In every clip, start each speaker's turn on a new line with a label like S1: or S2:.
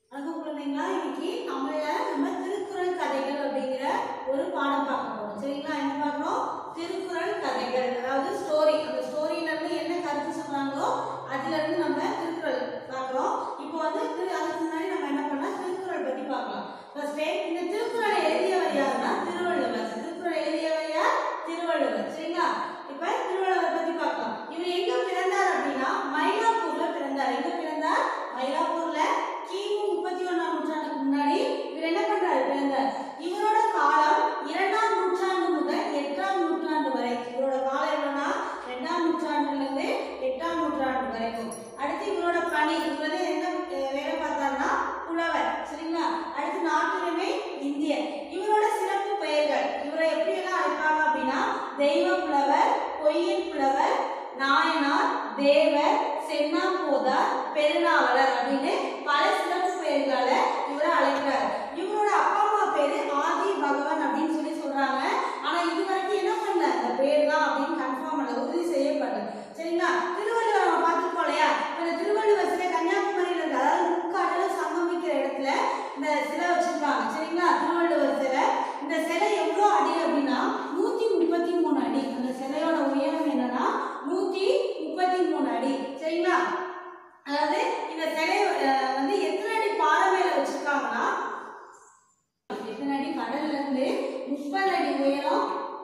S1: வணக்கம் குழந்தைங்களா இன்னைக்கு தமிழ்ல நம்ம திருக்குறள் கதைகள் அப்படிங்கிற ஒரு பாடம் பார்க்க போறோம் சரிங்களா என்ன பார்க்கறோம் திருக்குறள் கதைகள் அதாவது ஸ்டோரி அந்த ஸ்டோரியில இருந்து என்ன கருத்து சொல்றாங்களோ அதுல இருந்து நம்ம திருக்குறள் பார்க்கறோம் இப்போ வந்து திரு அதுக்கு முன்னாடி நம்ம என்ன பண்ணலாம் திருக்குறள் பத்தி பார்க்கலாம் ஃபர்ஸ்ட் இந்த திருக்குறளை எழுதியவர் யாருன்னா திருவள்ளுவர் திருக்குறள் எழுதியவர் யார் திருவள்ளுவர் சரிங்களா இப்ப திருவள்ளுவர் பத்தி பார்க்கலாம் இவர் எங்க பிறந்தார் அப்படின்னா மயிலாப்பூர்ல பிறந்தார் எங்க பிறந்தார் மயிலாப்பூர்ல கிமு முப்பத்தி ஒண்ணாம் நூற்றாண்டுக்கு முன்னாடி இவர் என்ன பண்றாரு பிறந்தார் இவரோட காலம் இரண்டாம் நூற்றாண்டு முதல் எட்டாம் நூற்றாண்டு வரை இவரோட காலம் எவ்வளவுனா இரண்டாம் நூற்றாண்டுல இருந்து எட்டாம் நூற்றாண்டு வரைக்கும் அடுத்து இவரோட பணி இவர் வந்து என்ன அஹ், வேலை பார்த்தாருன்னா புலவர் சரிங்களா அடுத்து நாட்டுரிமை இந்தியர் இவரோட சிறப்பு பெயர்கள் இவரை எப்படி எல்லாம் அழைப்பாங்க அப்படின்னா தெய்வ புலவர் பொய்யின் புலவர் நாயனார் தேவர் சென்னாம்போதார் பெருநாவலர் அப்படின்னு பல சிறப்பு பெயர்களால இவரை அழைக்கிறார் இவரோட அப்பா அம்மா பேரு ஆதி பகவான் அப்படின்னு சொல்லி சொல்றாங்க ஆனா இது வரைக்கும் என்ன பண்ணல அந்த பேர் தான் அப்படின்னு கன்ஃபார்ம் பண்ணல உறுதி செய்யப்படல சரிங்களா திருவள்ளுவர் நம்ம பார்த்துருக்கோம் இல்லையா இப்ப இந்த திருவள்ளுவர் சிலை கன்னியாகுமரியில இருக்கு அதாவது முக்காடல சங்கமிக்கிற இடத்துல இந்த சிலை வச்சிருக்காங்க சரிங்களா திருவள்ளுவர் சிலை இந்த சிலை எவ்வளோ அடி அப்படின்னா நூத்தி முப்பத்தி மூணு அடி அந்த சிலையோட உயரம் என்னன்னா நூத்தி முப்பத்தி மூணு அடி சரிங்களா அதாவது இந்த சிலை அஹ், வந்து எத்தனை அடி பாறை மேல வச்சிருக்காங்கன்னா எத்தனை அடி கடல்ல இருந்து முப்பது அடி உயரம்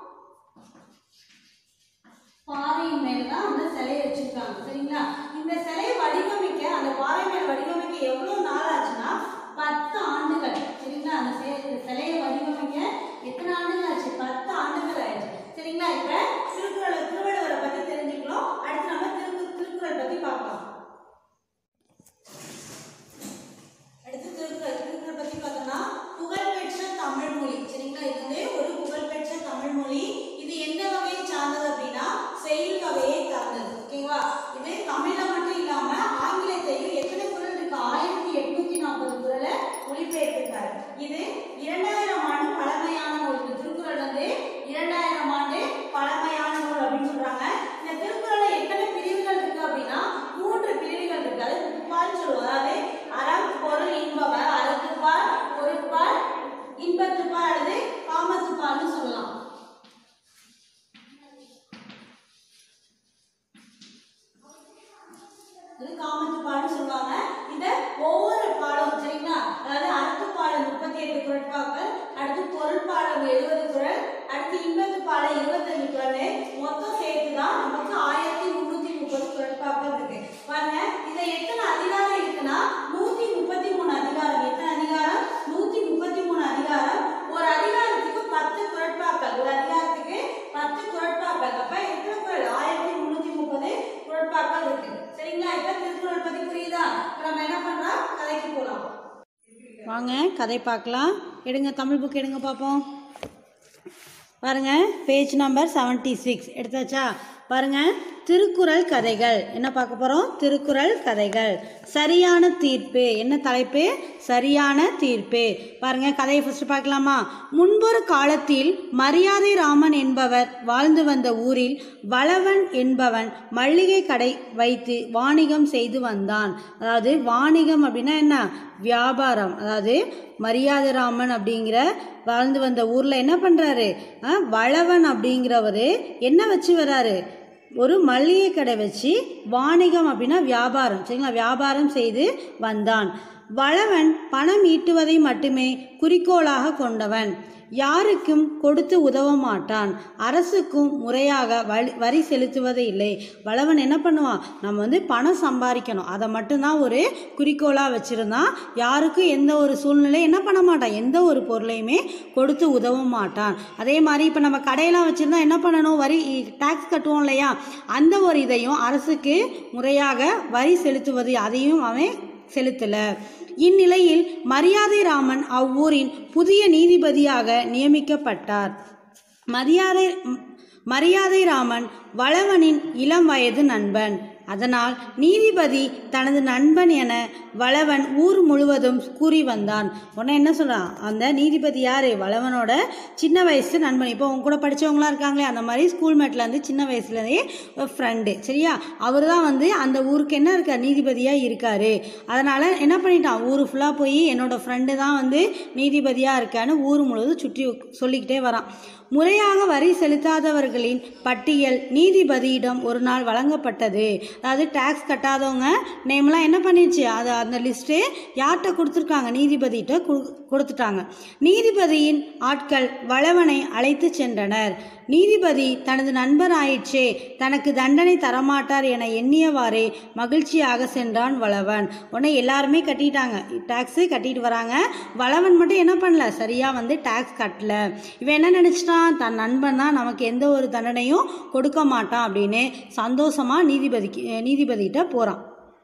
S1: பாறையின் மேல தான் அந்த சிலையை வச்சிருக்காங்க சரிங்களா இந்த சிலையை வடிவமைக்க அந்த பாறை மேல வடிவமைக்க எவ்வளவு நாள் ஆச்சுன்னா பத்து ஆண்டுகள் சரிங்களா அந்த சி- இந்த சிலையை வடிவமைக்க எத்தனை ஆண்டுகள் ஆச்சு பத்து ஆண்டுகள் ஆயிடுச்சு சரிங்களா இப்ப திருக்குறள் திருவள்ளுவரை பத்தி தெரிஞ்சுக்கலாம் அடுத்து நம்ம திரு திருக்குறள் பத்தி பார்க்கலாம் அடுத்து திருக்குறள் திருக்குறள் பத்தி பார்த்தோம்னா புகழ்பெற்ற தமிழ் மொழி சரிங்களா இது வந்து ஒரு புகழ்பெற்ற தமிழ் மொழி இது எந்த வகையை சார்ந்தது அப்படின்னா செயல் வகையை சார்ந்தது ஓகேவா இது தமிழ்ல மட்டும் இல்லாம ஆங்கிலத்தையும் எத்தனை குரல் இருக்கு ஆயிரத்தி எட்நூத்தி நாற்பது குரலை மொழிபெயர்த்திருக்காரு இது இரண்டாயிரம் ஆண்டு பழமையான நூல் இந்த திருக்குறள் வந்து இரண்டாயிரம் ஆண்டு பழமையான நூல் அப்படின்னு சொல்றாங்க இந்த திருக்குறள்ல எத்தனை பிரிவுகள் இருக்கு அப்படின்னா மூன்று பிரிவுகள் இருக்கு அது முப்பால் சொல்லுவோம் அதாவது அறம் பொருள் இன்பவ அறத்துப்பால் பொருட்பால் இன்பத்துப்பால் அல்லது காமத்துப்பால்னு சொல்லலாம் இது காமத்துப்பால்னு சொல்லுவாங்க இந்த ஒவ்வொரு பாடம் சரிங்களா அதாவது அறத்துப்பாலம் முப்பத்தி எட்டு குரட்பாக்கள் அடுத்து பொருட்பாலம் எழுபது குரல் அடுத்து இன்பத்துப்பாலம் இருபத்தஞ்சு குரல் மொத்தம் சேர்த்து தான் நமக்கு ஆயிரத்தி முன்னூத்தி முப்பது குரட்பாக்கள் இருக்கு பாருங்க இதுல எத்தனை அதிகாரம் இருக்குன்னா நூத்தி முப்பத்தி மூணு அதிகாரம் எத்தனை அதிகாரம் நூத்தி முப்பத்தி மூணு அதிகாரம் ஒரு அதிகாரத்துக்கு பத்து குரட்பாக்கள் ஒரு அதிகாரத்துக்கு பத்து குரட்பாக்கள் அப்ப எத்தனை குரல் ஆயிரத்தி முன்னூத்தி முப்பது குரட்பாக்கள் இருக்கு சரிங்களா இப்ப திருக்குறள் பத்தி புரியுதா இப்ப நம்ம என்ன பண்றோம் கதைக்கு போலாம் வாங்க கதை பார்க்கலாம் எடுங்க தமிழ் புக் எடுங்க பார்ப்போம் பாருங்க பேஜ் நம்பர் செவன்டி சிக்ஸ் எடுத்தாச்சா பாருங்க திருக்குறள் கதைகள் என்ன பார்க்க போறோம் திருக்குறள் கதைகள் சரியான தீர்ப்பு என்ன தலைப்பு சரியான தீர்ப்பு பாருங்க கதையை ஃபர்ஸ்ட் பார்க்கலாமா முன்பொரு காலத்தில் மரியாதை ராமன் என்பவர் வாழ்ந்து வந்த ஊரில் வளவன் என்பவன் மளிகை கடை வைத்து வாணிகம் செய்து வந்தான் அதாவது வாணிகம் அப்படின்னா என்ன வியாபாரம் அதாவது மரியாதைராமன் அப்படிங்கிற வாழ்ந்து வந்த ஊரில் என்ன பண்ணுறாரு வளவன் அப்படிங்கிறவர் என்ன வச்சு வராரு ஒரு மளிகை கடை வச்சு வாணிகம் அப்படின்னா வியாபாரம் சரிங்களா வியாபாரம் செய்து வந்தான் வளவன் பணம் ஈட்டுவதை மட்டுமே குறிக்கோளாக கொண்டவன் யாருக்கும் கொடுத்து உதவ மாட்டான் அரசுக்கும் முறையாக வரி வரி செலுத்துவதே இல்லை வளவன் என்ன பண்ணுவான் நம்ம வந்து பணம் சம்பாதிக்கணும் அதை மட்டும்தான் ஒரு குறிக்கோளாக வச்சுருந்தான் யாருக்கும் எந்த ஒரு சூழ்நிலை என்ன பண்ண மாட்டான் எந்த ஒரு பொருளையுமே கொடுத்து உதவ மாட்டான் அதே மாதிரி இப்போ நம்ம கடையெல்லாம் வச்சுருந்தா என்ன பண்ணணும் வரி டேக்ஸ் கட்டுவோம் இல்லையா அந்த ஒரு இதையும் அரசுக்கு முறையாக வரி செலுத்துவது அதையும் அவன் செலுத்தல இந்நிலையில் மரியாதை ராமன் அவ்வூரின் புதிய நீதிபதியாக நியமிக்கப்பட்டார் மரியாதை மரியாதை ராமன் வளவனின் இளம் வயது நண்பன்
S2: அதனால் நீதிபதி தனது நண்பன் என வளவன் ஊர் முழுவதும் கூறி வந்தான் உடனே என்ன சொல்றான் அந்த நீதிபதி யாரு வளவனோட சின்ன வயசு நண்பன் இப்போ உங்க கூட படிச்சவங்களா இருக்காங்களே அந்த மாதிரி ஸ்கூல் மேட்ல இருந்து சின்ன வயசுலேருந்தே ஃப்ரெண்டு சரியா அவர் தான் வந்து அந்த ஊருக்கு என்ன இருக்கார் நீதிபதியாக இருக்காரு அதனால என்ன பண்ணிட்டான் ஊர் ஃபுல்லாக போய் என்னோட ஃப்ரெண்டு தான் வந்து நீதிபதியாக இருக்கான்னு ஊர் முழுவதும் சுற்றி சொல்லிக்கிட்டே வரான் முறையாக வரி செலுத்தாதவர்களின் பட்டியல் நீதிபதியிடம் ஒரு நாள் வழங்கப்பட்டது அதாவது டேக்ஸ் கட்டாதவங்க நேம்லாம் என்ன பண்ணிடுச்சு அது அந்த லிஸ்ட்டு யார்கிட்ட கொடுத்துருக்காங்க நீதிபதிகிட்ட கொடு- கொடுத்துட்டாங்க நீதிபதியின் ஆட்கள் வளவனை அழைத்து சென்றனர் நீதிபதி தனது நண்பர் ஆயிற்றே தனக்கு தண்டனை தரமாட்டார் என எண்ணியவாறே மகிழ்ச்சியாக சென்றான் வளவன் உடனே எல்லாருமே கட்டிட்டாங்க டேக்ஸு கட்டிட்டு வராங்க வளவன் மட்டும் என்ன பண்ணல சரியா வந்து டேக்ஸ் கட்டல இவன் என்ன நினைச்சிட்டான் தன் நண்பன் தான் நமக்கு எந்த ஒரு தண்டனையும் கொடுக்க மாட்டான் அப்படின்னு சந்தோஷமா நீதிபதிக்கு நீதிபதிகிட்ட போறான்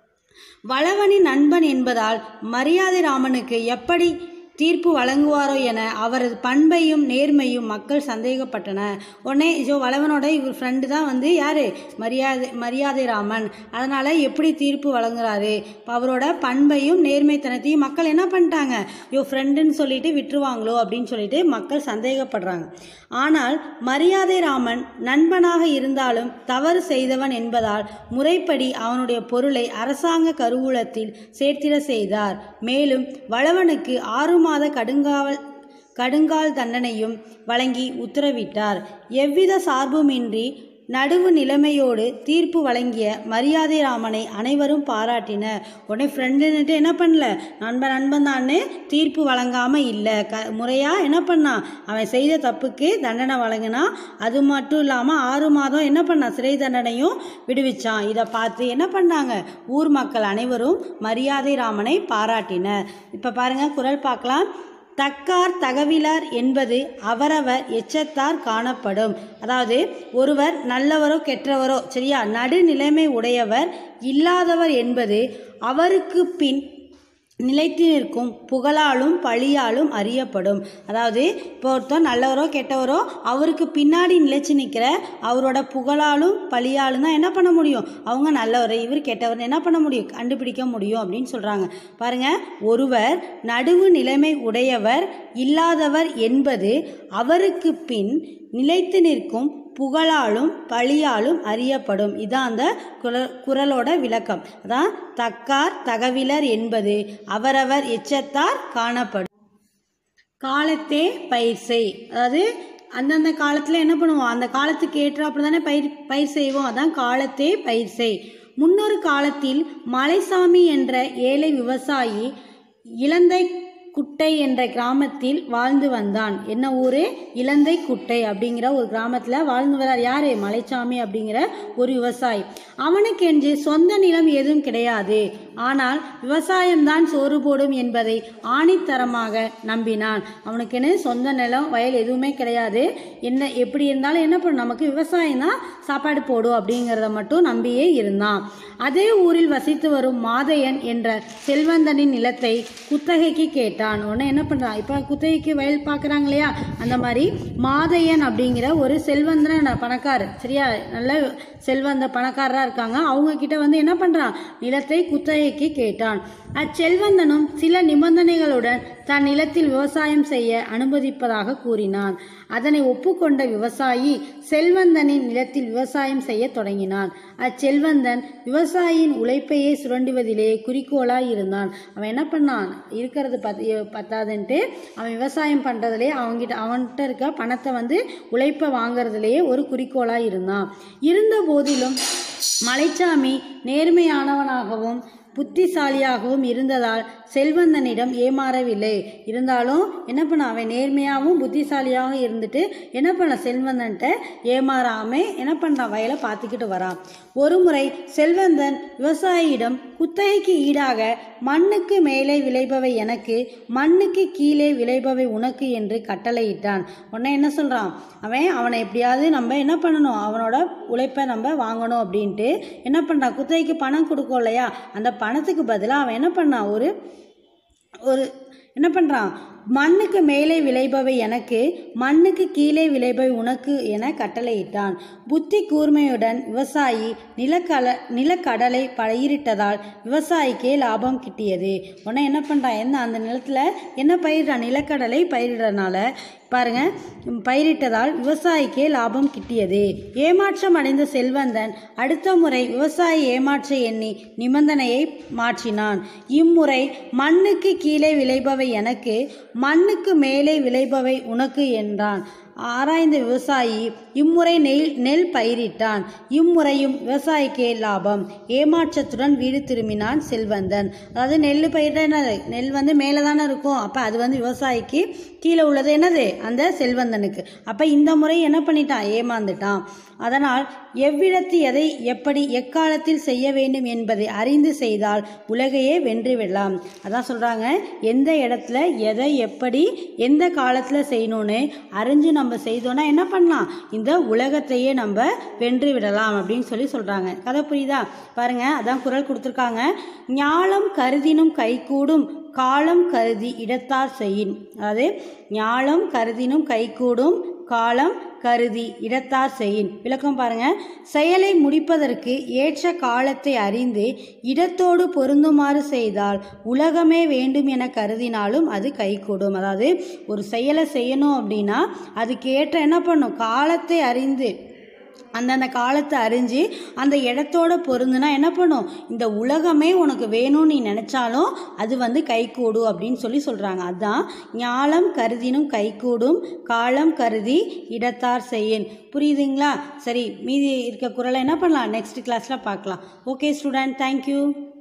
S2: வளவனின் நண்பன் என்பதால் மரியாதை ராமனுக்கு எப்படி தீர்ப்பு வழங்குவாரோ என அவரது பண்பையும் நேர்மையும் மக்கள் சந்தேகப்பட்டனர் உடனே ஜோ வளவனோட இவர் ஃப்ரெண்டு தான் வந்து யாரு மரியாதை மரியாதை ராமன் அதனால எப்படி தீர்ப்பு வழங்குறாரு இப்போ அவரோட பண்பையும் நேர்மைத்தனத்தையும் மக்கள் என்ன பண்ணிட்டாங்க ஐயோ ஃப்ரெண்டுன்னு சொல்லிட்டு விட்டுருவாங்களோ அப்படின்னு சொல்லிட்டு மக்கள் சந்தேகப்படுறாங்க ஆனால் மரியாதை ராமன் நண்பனாக இருந்தாலும் தவறு செய்தவன் என்பதால் முறைப்படி அவனுடைய பொருளை அரசாங்க கருவூலத்தில் சேர்த்திட செய்தார் மேலும் வளவனுக்கு ஆறு மாத கடுங்காவல் கடுங்கால் தண்டனையும் வழங்கி உத்தரவிட்டார் எவ்வித சார்புமின்றி நடுவு நிலைமையோடு தீர்ப்பு வழங்கிய மரியாதை ராமனை அனைவரும் பாராட்டினர் உடனே ஃப்ரெண்டுன்னுட்டு என்ன பண்ணல நண்பன் நண்பன் தான்னு தீர்ப்பு வழங்காமல் இல்லை க முறையாக என்ன பண்ணான் அவன் செய்த தப்புக்கு தண்டனை வழங்கினா அது மட்டும் இல்லாமல் ஆறு மாதம் என்ன பண்ணான் சிறை தண்டனையும் விடுவிச்சான் இதை பார்த்து என்ன பண்ணாங்க ஊர் மக்கள் அனைவரும் மரியாதை ராமனை பாராட்டினர் இப்போ பாருங்க குரல் பார்க்கலாம் தக்கார் தகவிலார் என்பது அவரவர் எச்சத்தார் காணப்படும் அதாவது ஒருவர் நல்லவரோ கெட்டவரோ சரியா நடுநிலைமை உடையவர் இல்லாதவர் என்பது அவருக்கு பின் நிலைத்து நிற்கும் புகழாலும் பழியாலும் அறியப்படும் அதாவது இப்போ ஒருத்தர் நல்லவரோ கெட்டவரோ அவருக்கு பின்னாடி நிலைச்சு நிற்கிற அவரோட புகழாலும் பழியாலும் தான் என்ன பண்ண முடியும் அவங்க நல்லவர் இவர் கெட்டவர் என்ன பண்ண முடியும் கண்டுபிடிக்க முடியும் அப்படின்னு சொல்கிறாங்க பாருங்க ஒருவர் நடுவு நிலைமை உடையவர் இல்லாதவர் என்பது அவருக்கு பின் நிலைத்து நிற்கும் புகழாலும் பழியாலும் அறியப்படும் இதான் அந்த குரல் குரலோட விளக்கம் அதான் தக்கார் தகவிலர் என்பது அவரவர் எச்சத்தார் காணப்படும் காலத்தே பயிர் செய் அதாவது அந்தந்த காலத்தில் என்ன பண்ணுவோம் அந்த காலத்துக்கு ஏற்றாப்புல தானே பயிர் பயிர் செய்வோம் அதான் காலத்தே பயிர் செய் முன்னொரு காலத்தில் மலைசாமி என்ற ஏழை விவசாயி இலந்தை குட்டை என்ற கிராமத்தில் வாழ்ந்து வந்தான் என்ன ஊரு இலந்தை குட்டை அப்படிங்கிற ஒரு கிராமத்தில் வாழ்ந்து வரார் யாரு மலைச்சாமி அப்படிங்கிற ஒரு விவசாயி அவனுக்கென்று சொந்த நிலம் ஏதும் கிடையாது ஆனால் விவசாயம்தான் சோறு போடும் என்பதை ஆணித்தரமாக நம்பினான் அவனுக்கென்னு சொந்த நிலம் வயல் எதுவுமே கிடையாது என்ன எப்படி இருந்தாலும் என்ன பண்ணும் நமக்கு விவசாயம் தான் சாப்பாடு போடும் அப்படிங்கிறத மட்டும் நம்பியே இருந்தான் அதே ஊரில் வசித்து வரும் மாதையன் என்ற செல்வந்தனின் நிலத்தை குத்தகைக்கு கேட்டான் உடனே என்ன பண்ணுறான் இப்போ குத்தகைக்கு வயல் பார்க்குறாங்க இல்லையா அந்த மாதிரி மாதையன் அப்படிங்கிற ஒரு செல்வந்தன பணக்காரர் சரியா நல்ல செல்வந்த பணக்காரராக இருக்காங்க அவங்க கிட்ட வந்து என்ன பண்ணுறான் நிலத்தை குத்தகைக்கு கேட்டான் அச்செல்வந்தனும் சில நிபந்தனைகளுடன் தன் நிலத்தில் விவசாயம் செய்ய அனுமதிப்பதாக கூறினான் அதனை ஒப்புக்கொண்ட விவசாயி செல்வந்தனின் நிலத்தில் விவசாயம் செய்ய தொடங்கினான் அச்செல்வந்தன் விவசாயியின் உழைப்பையே சுரண்டுவதிலே குறிக்கோளாய் இருந்தான் அவன் என்ன பண்ணான் இருக்கிறது பத் பத்தாதுன்ட்டு அவன் விவசாயம் பண்ணுறதுலே அவன்கிட்ட அவன்கிட்ட இருக்க பணத்தை வந்து உழைப்பை வாங்குறதுலேயே ஒரு குறிக்கோளாய் இருந்தான் இருந்த போதிலும் மலைச்சாமி நேர்மையானவனாகவும் புத்திசாலியாகவும் இருந்ததால் செல்வந்தனிடம் ஏமாறவில்லை இருந்தாலும் என்ன பண்ண அவன் நேர்மையாகவும் புத்திசாலியாகவும் இருந்துட்டு என்ன பண்ண செல்வந்தன்ட்ட ஏமாறாம என்ன பண்ணுறான் வயலை பார்த்துக்கிட்டு வரான் ஒரு முறை செல்வந்தன் விவசாயியிடம் குத்தகைக்கு ஈடாக மண்ணுக்கு மேலே விளைபவை எனக்கு மண்ணுக்கு கீழே விளைபவை உனக்கு என்று கட்டளையிட்டான் உடனே என்ன சொல்கிறான் அவன் அவனை எப்படியாவது நம்ம என்ன பண்ணணும் அவனோட உழைப்பை நம்ம வாங்கணும் அப்படின்ட்டு என்ன பண்ணுறான் குத்தகைக்கு பணம் கொடுக்கும் இல்லையா அந்த பணத்துக்கு பதிலாக அவன் என்ன பண்ணான் ஒரு ஒரு என்ன பண்ணுறான் மண்ணுக்கு மேலே விளைபவை எனக்கு மண்ணுக்கு கீழே விளைபவை உனக்கு என கட்டளையிட்டான் புத்தி கூர்மையுடன் விவசாயி நிலக்கல நிலக்கடலை பயிரிட்டதால் விவசாயிக்கே லாபம் கிட்டியது உடனே என்ன பண்ணுறான் என்ன அந்த நிலத்தில் என்ன பயிரிடுறான் நிலக்கடலை பயிரிடுறதுனால பாருங்க பயிரிட்டதால் விவசாயிக்கே லாபம் கிட்டியது ஏமாற்றம் அடைந்த செல்வந்தன் அடுத்த முறை விவசாயி ஏமாற்ற எண்ணி நிபந்தனையை மாற்றினான் இம்முறை மண்ணுக்கு கீழே விளைபவை எனக்கு மண்ணுக்கு மேலே விளைபவை உனக்கு என்றான் ஆராய்ந்த விவசாயி இம்முறை நெல் நெல் பயிரிட்டான் இம்முறையும் விவசாயிக்கே லாபம் ஏமாற்றத்துடன் வீடு திரும்பினான் செல்வந்தன் அதாவது நெல் பயிரிட்ட என்னது நெல் வந்து மேலே தானே இருக்கும் அப்போ அது வந்து விவசாயிக்கு கீழே உள்ளது என்னது அந்த செல்வந்தனுக்கு அப்போ இந்த முறை என்ன பண்ணிட்டான் ஏமாந்துட்டான் அதனால் எவ்விடத்து எதை எப்படி எக்காலத்தில் செய்ய வேண்டும் என்பதை அறிந்து செய்தால் உலகையே வென்று விடலாம் அதான் சொல்கிறாங்க எந்த இடத்துல எதை எப்படி எந்த காலத்தில் செய்யணும்னு அறிஞ்சு நம்ம செய்தோன்னா என்ன பண்ணலாம் இந்த உலகத்தையே நம்ம வென்று விடலாம் அப்படின்னு சொல்லி சொல்கிறாங்க கதை புரியுதா பாருங்க அதான் குரல் கொடுத்துருக்காங்க ஞாலம் கருதினும் கைகூடும் காலம் கருதி இடத்தார் செய்யின் அதாவது ஞாலம் கருதினும் கைகூடும் காலம் கருதி இடத்தார் செய்யின் விளக்கம் பாருங்க செயலை முடிப்பதற்கு ஏற்ற காலத்தை அறிந்து இடத்தோடு பொருந்துமாறு செய்தால் உலகமே வேண்டும் என கருதினாலும் அது கைகூடும் அதாவது ஒரு செயலை செய்யணும் அப்படின்னா அதுக்கு ஏற்ற என்ன பண்ணும் காலத்தை அறிந்து அந்தந்த காலத்தை அறிஞ்சு அந்த இடத்தோட பொருந்துனா என்ன பண்ணும் இந்த உலகமே உனக்கு வேணும்னு நீ நினச்சாலும் அது வந்து கைகூடும் அப்படின்னு சொல்லி சொல்கிறாங்க அதான் ஞாலம் கருதினும் கைகூடும் காலம் கருதி இடத்தார் செய்யன் புரியுதுங்களா சரி மீதி இருக்க குரலை என்ன பண்ணலாம் நெக்ஸ்ட் கிளாஸில் பார்க்கலாம் ஓகே ஸ்டூடெண்ட் தேங்க்யூ